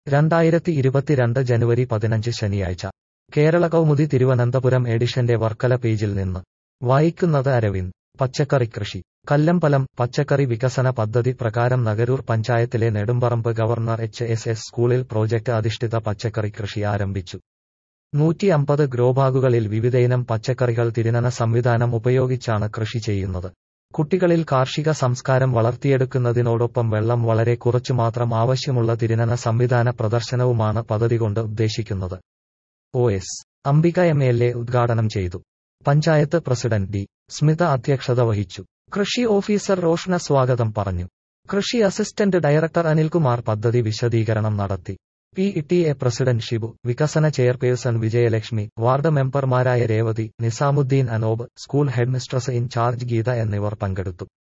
രണ്ടായിരത്തി ഇരുപത്തിരണ്ട് ജനുവരി പതിനഞ്ച് ശനിയാഴ്ച കേരള കൗമുദി തിരുവനന്തപുരം എഡിഷന്റെ വർക്കല പേജിൽ നിന്ന് വായിക്കുന്നത് അരവിന്ദ് പച്ചക്കറി കൃഷി കല്ലമ്പലം പച്ചക്കറി വികസന പദ്ധതി പ്രകാരം നഗരൂർ പഞ്ചായത്തിലെ Nedumparambu government H S S സ്കൂളിൽ പ്രോജക്ട് അധിഷ്ഠിത പച്ചക്കറി കൃഷി ആരംഭിച്ചു നൂറ്റി അമ്പത് ഗ്രോബാഗുകളിൽ വിവിധയിനം പച്ചക്കറികൾ തിരിനന സംവിധാനം ഉപയോഗിച്ചാണ് കൃഷി ചെയ്യുന്നത് കുട്ടികളിൽ കാർഷിക സംസ്കാരം വളർത്തിയെടുക്കുന്നതിനോടൊപ്പം വെള്ളം വളരെ കുറച്ചു മാത്രം ആവശ്യമുള്ള തിരിനന സംവിധാന പ്രദർശനവുമാണ് പദ്ധതി കൊണ്ട് ഉദ്ദേശിക്കുന്നത് O S Ambika M L A ഉദ്ഘാടനം ചെയ്തു പഞ്ചായത്ത് പ്രസിഡന്റ് ഡി സ്മിത അധ്യക്ഷത വഹിച്ചു കൃഷി ഓഫീസർ റോഷ്ന സ്വാഗതം പറഞ്ഞു കൃഷി അസിസ്റ്റന്റ് ഡയറക്ടർ അനിൽകുമാർ പദ്ധതി വിശദീകരണം നടത്തി P T A president Shibu വികസന ചെയർപേഴ്സൺ വിജയലക്ഷ്മി വാർഡ് മെമ്പർമാരായ Revathi Nizamuddin Anob school headmistress in charge Geetha എന്നിവർ പങ്കെടുത്തു